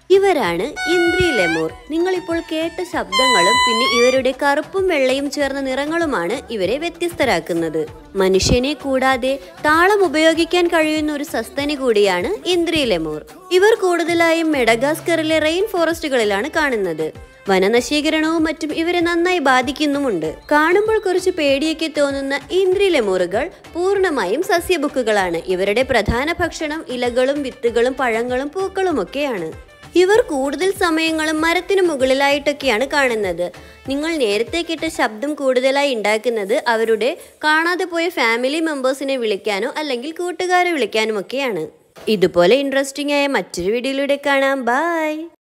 ഇവരാണ് ഇന്ദ്രി ലെമൂർ നിങ്ങളിപ്പോൾ കേട്ട ശബ്ദങ്ങളും പിന്നെ ഇവരുടെ കറുപ്പും വെള്ളയും ചേർന്ന നിറങ്ങളുമാണ് ഇവരെ വ്യത്യസ്തരാക്കുന്നത് മനുഷ്യനെ കൂടാതെ താളം ഉപയോഗിക്കാൻ കഴിയുന്ന ഒരു സസ്തനി കൂടിയാണ് ഇന്ദ്രി ലെമൂർ ഇവർ കൂടുതലായും മെഡഗാസ്കറിലെ റെയിൻ ഫോറസ്റ്റുകളിലാണ് കാണുന്നത് വനനശീകരണവും മറ്റും ഇവരെ നന്നായി ബാധിക്കുന്നുമുണ്ട് കാണുമ്പോൾ കുറച്ച് പേടിയൊക്കെ തോന്നുന്ന ഇന്ദ്രി ലെമൂറുകൾ പൂർണ്ണമായും സസ്യബുക്കുകളാണ് ഇവരുടെ പ്രധാന ഭക്ഷണം ഇലകളും വിത്തുകളും പഴങ്ങളും പൂക്കളും ഒക്കെയാണ് ഇവർ കൂടുതൽ സമയങ്ങളും മരത്തിനു മുകളിലായിട്ടൊക്കെയാണ് കാണുന്നത് നിങ്ങൾ നേരത്തെ കേട്ട ശബ്ദം കൂടുതലായി ഉണ്ടാക്കുന്നത് അവരുടെ കാണാതെ പോയ ഫാമിലി മെമ്പേഴ്സിനെ വിളിക്കാനോ അല്ലെങ്കിൽ കൂട്ടുകാരെ വിളിക്കാനും ഒക്കെയാണ് ഇതുപോലെ ഇൻട്രസ്റ്റിംഗ് ആയ മറ്റൊരു വീഡിയോയിലൂടെ കാണാം ബൈ